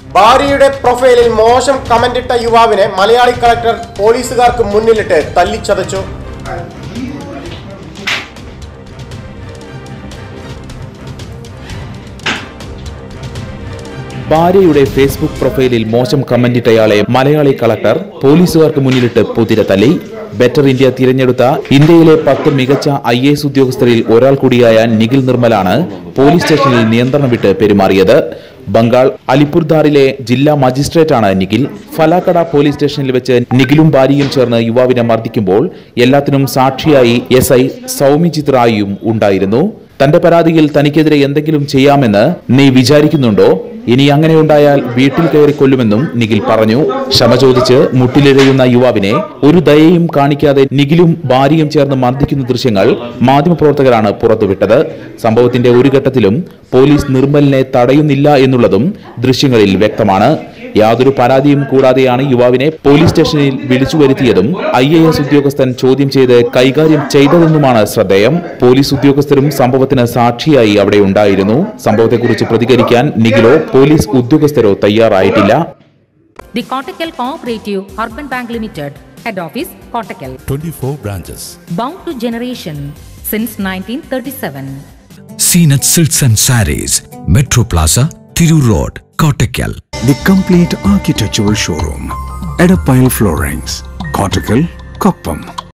ഭാര്യയുടെ പ്രൊഫൈലിൽ മോശം കമന്റിട്ട യുവാവിനെ മലയാളി കളക്ടർ പോലീസുകാർക്ക് മുന്നിലിട്ട് തല്ലിച്ചതച്ചു ഭാര്യയുടെ ഫേസ്ബുക്ക് പ്രൊഫൈലിൽ മോശം കമന്റിട്ടയാളെ മലയാളി കളക്ടർ പോലീസുകാർക്ക് മുന്നിലിട്ട് പുതിര തല്ലി ബെറ്റർ ഇന്ത്യ തിരഞ്ഞെടുത്ത ഇന്ത്യയിലെ പത്ത് മികച്ച ഐ എസ് ഉദ്യോഗസ്ഥരിൽ ഒരാൾ കൂടിയായ നിഖിൽ നിർമ്മലാണ് പോലീസ് സ്റ്റേഷനിൽ നിയന്ത്രണം വിട്ട് പെരുമാറിയത് ബംഗാൾ അലിപ്പുർദാറിലെ ജില്ലാ മജിസ്ട്രേറ്റാണ് നിഖിൽ ഫലാക്കട പോലീസ് സ്റ്റേഷനിൽ വെച്ച് നിഖിലും ഭാര്യയും ചേർന്ന് യുവാവിനെ മർദ്ദിക്കുമ്പോൾ എല്ലാത്തിനും സാക്ഷിയായി എസ് ഐ സൗമിജിത് റായിയും ഉണ്ടായിരുന്നു തന്റെ പരാതിയിൽ തനിക്കെതിരെ എന്തെങ്കിലും ചെയ്യാമെന്ന് നീ വിചാരിക്കുന്നുണ്ടോ ഇനി അങ്ങനെ ഉണ്ടായാൽ വീട്ടിൽ കയറി കൊല്ലുമെന്നും നിഖിൽ പറഞ്ഞു ക്ഷമ ചോദിച്ച് മുട്ടിലിഴയുന്ന യുവാവിനെ ഒരു ദയയും കാണിക്കാതെ നിഖിലും ഭാര്യയും ചേർന്ന് മർദ്ദിക്കുന്ന ദൃശ്യങ്ങൾ മാധ്യമപ്രവർത്തകരാണ് പുറത്തുവിട്ടത് സംഭവത്തിന്റെ ഒരു ഘട്ടത്തിലും പോലീസ് നിർമ്മലിനെ തടയുന്നില്ല എന്നുള്ളതും ദൃശ്യങ്ങളിൽ വ്യക്തമാണ് യാതൊരു പരാതിയും കൂടാതെയാണ് യുവാവിനെ പോലീസ് സ്റ്റേഷനിൽ വിളിച്ചു വരുത്തിയതും ഐ എ എസ് ഉദ്യോഗസ്ഥൻ ചോദ്യം ചെയ്ത് കൈകാര്യം ചെയ്തതെന്നുമാണ് ശ്രദ്ധേയം പോലീസ് ഉദ്യോഗസ്ഥരും സംഭവത്തിന് സാക്ഷിയായി അവിടെ ഉണ്ടായിരുന്നു സംഭവത്തെക്കുറിച്ച് പ്രതികരിക്കാൻ നിഖിലോ പോലീസ് ഉദ്യോഗസ്ഥരോ തയ്യാറായിട്ടില്ല The Kottakkal Cooperative Urban Bank Limited, Head Office, Kottakkal, 24 branches. bound to generation since 1937. Seenat Silks and Saris, Metro Plaza, Thiru Road, Kottakkal. The complete architectural showroom. Edapile Floorings. Cortical, Koppam.